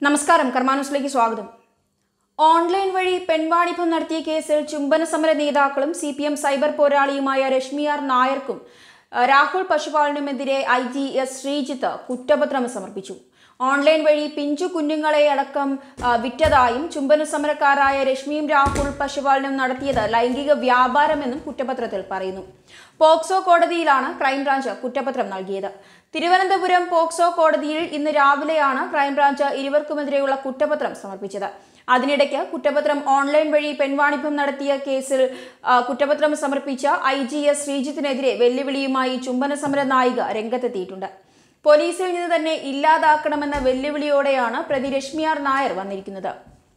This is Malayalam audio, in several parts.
നമസ്കാരം കർമാനൂസിലേക്ക് സ്വാഗതം ഓൺലൈൻ വഴി പെൺവാണിഭം നടത്തിയ കേസിൽ ചുംബന സമര നേതാക്കളും സി പി എം സൈബർ പോരാളിയുമായ രശ്മി ആർ നായർക്കും അഹ്, രാഹുൽ പശുപാലനുമെതിരെ ഐ ജി എസ് ശ്രീജിത്ത് കുറ്റപത്രം സമർപ്പിച്ചു ഓൺലൈൻ വഴി പിഞ്ചു കുഞ്ഞുങ്ങളെ അടക്കം അഹ്, വിറ്റതായും ചുംബന സമരക്കാരായ രശ്മിയും രാഹുൽ പശുപാലനും നടത്തിയത് ലൈംഗിക വ്യാപാരമെന്നും കുറ്റപത്രത്തിൽ പറയുന്നു പോക്സോ കോടതിയിലാണ് ക്രൈംബ്രാഞ്ച് കുറ്റപത്രം നൽകിയത് തിരുവനന്തപുരം പോക്സോ കോടതിയിൽ ഇന്ന് രാവിലെയാണ് ക്രൈംബ്രാഞ്ച് ഇരുവർക്കുമെതിരെയുള്ള കുറ്റപത്രം സമർപ്പിച്ചത് അതിനിടയ്ക്ക് കുറ്റപത്രം ഓൺലൈൻ വഴി പെൺവാണിഭം നടത്തിയ കേസിൽ ആ, കുറ്റപത്രം സമർപ്പിച്ച ഐ ജി എസ് ശ്രീജിത്തിനെതിരെ വെല്ലുവിളിയുമായി ചുംബന സമര നായിക രംഗത്തെത്തിയിട്ടുണ്ട് പോലീസിൽ നിന്ന് തന്നെ ഇല്ലാതാക്കണമെന്ന വെല്ലുവിളിയോടെയാണ് പ്രതി രശ്മിയാർ നായർ വന്നിരിക്കുന്നത്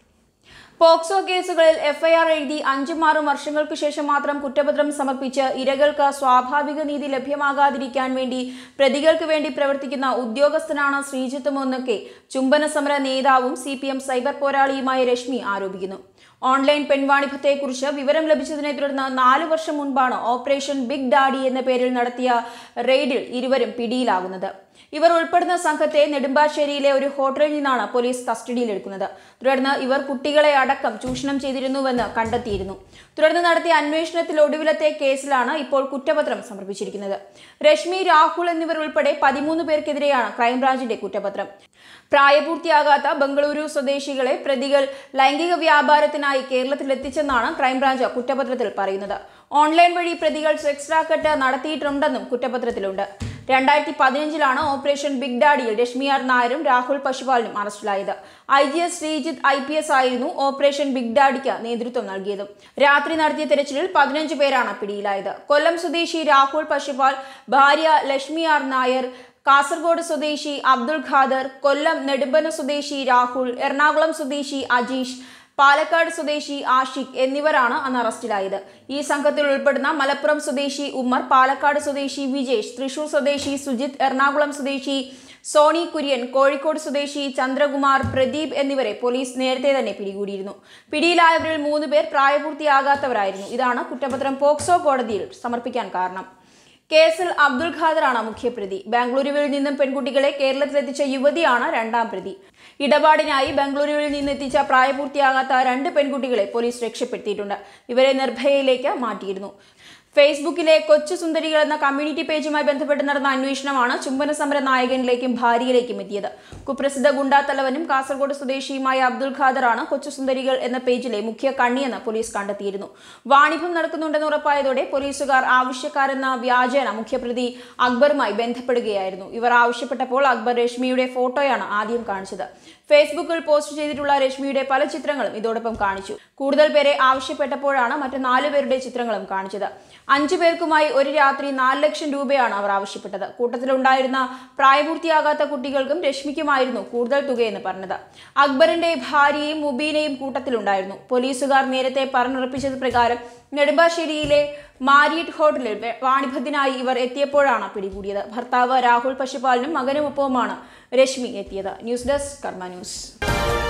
പോക്സോ കേസുകളിൽ എഫ്ഐആർ എഴുതി അഞ്ചും ആറും വർഷങ്ങൾക്ക് ശേഷം മാത്രം കുറ്റപത്രം സമർപ്പിച്ച് ഇരകൾക്ക് സ്വാഭാവിക നീതി ലഭ്യമാകാതിരിക്കാൻ വേണ്ടി പ്രതികൾക്ക് വേണ്ടി പ്രവർത്തിക്കുന്ന ഉദ്യോഗസ്ഥനാണ് ശ്രീജിത്തുമെന്നൊക്കെ ചുംബന സമര നേതാവും സി പി എം സൈബർ പോരാളിയുമായ രശ്മി ആരോപിക്കുന്നു ഓൺലൈൻ പെൺവാണിഭത്തെക്കുറിച്ച് വിവരം ലഭിച്ചതിനെ തുടർന്ന് നാലു വർഷം മുൻപാണ് ഓപ്പറേഷൻ ബിഗ് ഡാഡി എന്ന പേരിൽ നടത്തിയ റെയ്ഡിൽ ഇരുവരും പിടിയിലാകുന്നത് ഇവർ ഉൾപ്പെടുന്ന സംഘത്തെ നെടുമ്പാശ്ശേരിയിലെ ഒരു ഹോട്ടലിൽ നിന്നാണ് പോലീസ് കസ്റ്റഡിയിലെടുക്കുന്നത് തുടർന്ന് ഇവർ കുട്ടികളെ അടക്കം ചൂഷണം ചെയ്തിരുന്നുവെന്ന് കണ്ടെത്തിയിരുന്നു തുടർന്ന് നടത്തിയ അന്വേഷണത്തിൽ ഒടുവിലത്തെ കേസിലാണ് ഇപ്പോൾ കുറ്റപത്രം സമർപ്പിച്ചിരിക്കുന്നത് രശ്മി രാഹുൽ എന്നിവർ ഉൾപ്പെടെ പതിമൂന്ന് പേർക്കെതിരെയാണ് ക്രൈംബ്രാഞ്ചിന്റെ കുറ്റപത്രം പ്രായപൂർത്തിയാകാത്ത ബംഗളൂരു സ്വദേശികളെ പ്രതികൾ ലൈംഗിക വ്യാപാരത്തിനായി കേരളത്തിൽ എത്തിച്ചെന്നാണ് ക്രൈംബ്രാഞ്ച് കുറ്റപത്രത്തിൽ പറയുന്നത് ഓൺലൈൻ വഴി പ്രതികൾ സെക്സ് റാക്കറ്റ് നടത്തിയിട്ടുണ്ടെന്നും കുറ്റപത്രത്തിലുണ്ട് രണ്ടായിരത്തി പതിനഞ്ചിലാണ് ഓപ്പറേഷൻ ബിഗ് ഡാഡിയിൽ രശ്മിയാർ നായരും രാഹുൽ പശുപാലനും അറസ്റ്റിലായത് I G S Sreejith I P S ആയിരുന്നു ഓപ്പറേഷൻ ബിഗ് ഡാഡിക്ക് നേതൃത്വം നൽകിയതും രാത്രി നടത്തിയ തെരച്ചിലിൽ പതിനഞ്ച് പേരാണ് പിടിയിലായത് കൊല്ലം സ്വദേശി രാഹുൽ പശുപാൽ ഭാര്യ ലക്ഷ്മി ആർ നായർ കാസർഗോഡ് സ്വദേശി അബ്ദുൾ ഖാദർ കൊല്ലം നെടുമ്പന സ്വദേശി രാഹുൽ എറണാകുളം സ്വദേശി അജീഷ് പാലക്കാട് സ്വദേശി ആഷിഖ് എന്നിവരാണ് അന്ന് അറസ്റ്റിലായത് ഈ സംഘത്തിൽ ഉൾപ്പെടുന്ന മലപ്പുറം സ്വദേശി ഉമ്മർ പാലക്കാട് സ്വദേശി വിജേഷ് തൃശൂർ സ്വദേശി സുജിത് എറണാകുളം സ്വദേശി സോണി കുര്യൻ കോഴിക്കോട് സ്വദേശി ചന്ദ്രകുമാർ പ്രദീപ് എന്നിവരെ പോലീസ് നേരത്തെ തന്നെ പിടികൂടിയിരുന്നു പിടിയിലായവരിൽ മൂന്ന് പേർ പ്രായപൂർത്തിയാകാത്തവരായിരുന്നു ഇതാണ് കുറ്റപത്രം പോക്സോ കോടതിയിൽ സമർപ്പിക്കാൻ കാരണം കേസിൽ അബ്ദുൾ ഖാദറാണ് മുഖ്യപ്രതി ബാംഗ്ലൂരുവിൽ നിന്നും പെൺകുട്ടികളെ കേരളത്തിലെത്തിച്ച യുവതിയാണ് രണ്ടാം പ്രതി ഇടപാടിനായി ബാംഗ്ലൂരുവിൽ നിന്ന് എത്തിച്ച പ്രായപൂർത്തിയാകാത്ത രണ്ട് പെൺകുട്ടികളെ പോലീസ് രക്ഷപ്പെടുത്തിയിട്ടുണ്ട് ഇവരെ നിർഭയയിലേക്ക് മാറ്റിയിരുന്നു ഫേസ്ബുക്കിലെ കൊച്ചു സുന്ദരികൾ എന്ന കമ്മ്യൂണിറ്റി പേജുമായി ബന്ധപ്പെട്ട് നടന്ന അന്വേഷണമാണ് ചുംബന സമര നായകനിലേക്കും ഭാര്യയിലേക്കും എത്തിയത് കുപ്രസിദ്ധ ഗുണ്ടാത്തലവനും കാസർഗോഡ് സ്വദേശിയുമായ അബ്ദുൾ ഖാദറാണ് കൊച്ചു സുന്ദരികൾ എന്ന പേജിലെ മുഖ്യ കണ്ണിയെന്ന് പോലീസ് കണ്ടെത്തിയിരുന്നു വാണിഭം നടക്കുന്നുണ്ടെന്ന് ഉറപ്പായതോടെ പോലീസുകാർ ആവശ്യക്കാരെന്ന വ്യാജേന മുഖ്യപ്രതി അക്ബറുമായി ബന്ധപ്പെടുകയായിരുന്നു ഇവർ ആവശ്യപ്പെട്ടപ്പോൾ അക്ബർ രശ്മിയുടെ ഫോട്ടോയാണ് ആദ്യം കാണിച്ചത് ഫേസ്ബുക്കിൽ പോസ്റ്റ് ചെയ്തിട്ടുള്ള രശ്മിയുടെ പല ചിത്രങ്ങളും ഇതോടൊപ്പം കാണിച്ചു കൂടുതൽ പേരെ ആവശ്യപ്പെട്ടപ്പോഴാണ് മറ്റ് നാലു പേരുടെ ചിത്രങ്ങളും കാണിച്ചത് അഞ്ചു പേർക്കുമായി ഒരു രാത്രി നാല് ലക്ഷം രൂപയാണ് അവർ ആവശ്യപ്പെട്ടത് കൂട്ടത്തിലുണ്ടായിരുന്ന പ്രായപൂർത്തിയാകാത്ത കുട്ടികൾക്കും രശ്മിക്കുമായിരുന്നു കൂടുതൽ തുകയെന്ന് പറഞ്ഞത് അക്ബറിന്റെ ഭാര്യയും മുബീനയും കൂട്ടത്തിലുണ്ടായിരുന്നു പോലീസുകാർ നേരത്തെ പറഞ്ഞുറപ്പിച്ചത് പ്രകാരം നെടുമ്പാശ്ശേരിയിലെ മാരിയറ്റ് ഹോട്ടലിൽ വെ- വാണിഭത്തിനായി ഇവർ എത്തിയപ്പോഴാണ് പിടികൂടിയത് ഭർത്താവ് രാഹുൽ പശുപാലിനും മകനുമൊപ്പവുമാണ് രശ്മി എത്തിയത് ന്യൂസ് ഡെസ്ക് കർമ്മ ന്യൂസ്